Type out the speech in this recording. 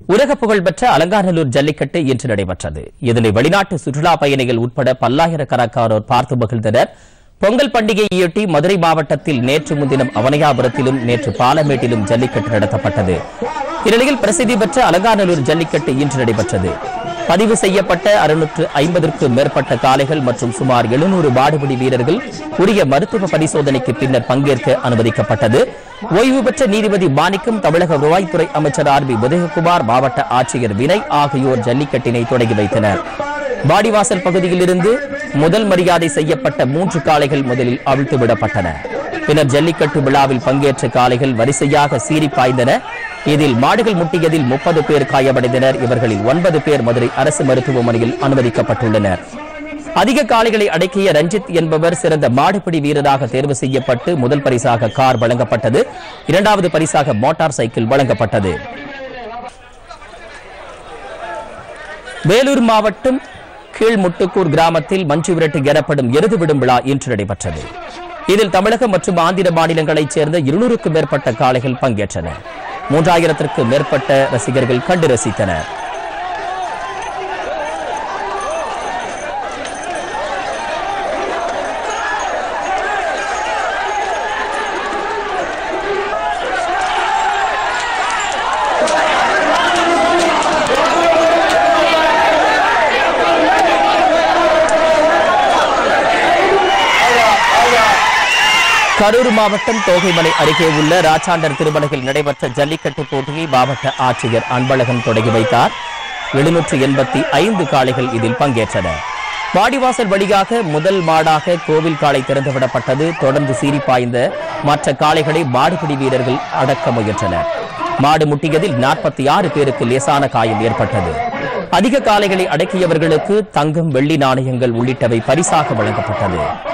உலக புகழ்பெற்ற அலங்காநல்லூர் ஜல்லிக்கட்டு இன்று நடைபெற்றது இதனை வெளிநாட்டு சுற்றுலா பயணிகள் உட்பட பல்லாயிரக்கணக்கானோர் பார்த்து மகிழ்ந்தனர் பொங்கல் பண்டிகையொட்டி மதுரை மாவட்டத்தில் நேற்று முன்தினம் அவனியாபுரத்திலும் நேற்று பாலமேட்டிலும் ஜல்லிக்கட்டு நடத்தப்பட்டது இந்நிலையில் பிரசித்தி பெற்ற அலங்காநல்லூர் ஜல்லிக்கட்டு இன்று நடைபெற்றது பதிவு செய்யப்பட்ட அறுநூற்று ஐம்பதற்கும் மேற்பட்ட காளைகள் மற்றும் சுமார் எழுநூறு மாடுபிடி வீரர்கள் உரிய மருத்துவ பரிசோதனைக்கு பின்னர் பங்கேற்க அனுமதிக்கப்பட்டது ஓய்வு பெற்ற நீதிபதி மாணிக்கம் தமிழக வருவாய்த்துறை அமைச்சர் ஆர் பி உதயகுமார் மாவட்ட ஆட்சியர் வினய் ஆகியோர் ஜல்லிக்கட்டினை தொடங்கி வைத்தனர் வாடிவாசல் பகுதியிலிருந்து முதல் மரியாதை செய்யப்பட்ட மூன்று காளைகள் முதலில் அவிழ்த்து விடப்பட்டன பின்னர் ஜல்லிக்கட்டு விழாவில் பங்கேற்ற காளைகள் வரிசையாக சீறி பாய்ந்தன இதில் மாடுகள் முட்டியதில் முப்பது பேர் காயமடைந்தனர் இவர்களில் ஒன்பது பேர் மதுரை அரசு மருத்துவமனையில் அனுமதிக்கப்பட்டுள்ளனர் அதிக காளைகளை அடக்கிய ரஞ்சித் என்பவர் சிறந்த மாடுபிடி வீரராக தேர்வு செய்யப்பட்டு முதல் பரிசாக கார் வழங்கப்பட்டது இரண்டாவது பரிசாக மோட்டார் சைக்கிள் வழங்கப்பட்டது வேலூர் மாவட்டம் கீழ்முட்டுக்கூர் கிராமத்தில் மஞ்சு விரட்டு எனப்படும் எருது விடும் விழா இன்று நடைபெற்றது இதில் தமிழகம் மற்றும் ஆந்திர மாநிலங்களைச் சேர்ந்த இருநூறுக்கும் மேற்பட்ட காளைகள் பங்கேற்றன மூன்றாயிரத்திற்கும் மேற்பட்ட ரசிகர்கள் கண்டு ரசித்தனர் கரூர் மாவட்டம் தோகைமலை அருகே உள்ள ராச்சாண்டர் திருமலையில் நடைபெற்ற ஜல்லிக்கட்டு போட்டியை மாவட்ட ஆட்சியர் அன்பழகன் தொடங்கி வைத்தார் எழுநூற்று எண்பத்தி ஐந்து காளைகள் இதில் பங்கேற்றன வாடிவாசல் வழியாக முதல் மாடாக கோவில் காளை திறந்துவிடப்பட்டது தொடர்ந்து சீறி பாய்ந்த மற்ற காளைகளை மாடுபிடி வீரர்கள் அடக்க முயன்றனர் மாடு முட்டியதில் நாற்பத்தி ஆறு பேருக்கு லேசான காயம் ஏற்பட்டது அதிக காளைகளை அடக்கியவர்களுக்கு தங்கம் வெள்ளி நாணயங்கள் உள்ளிட்டவை பரிசாக வழங்கப்பட்டது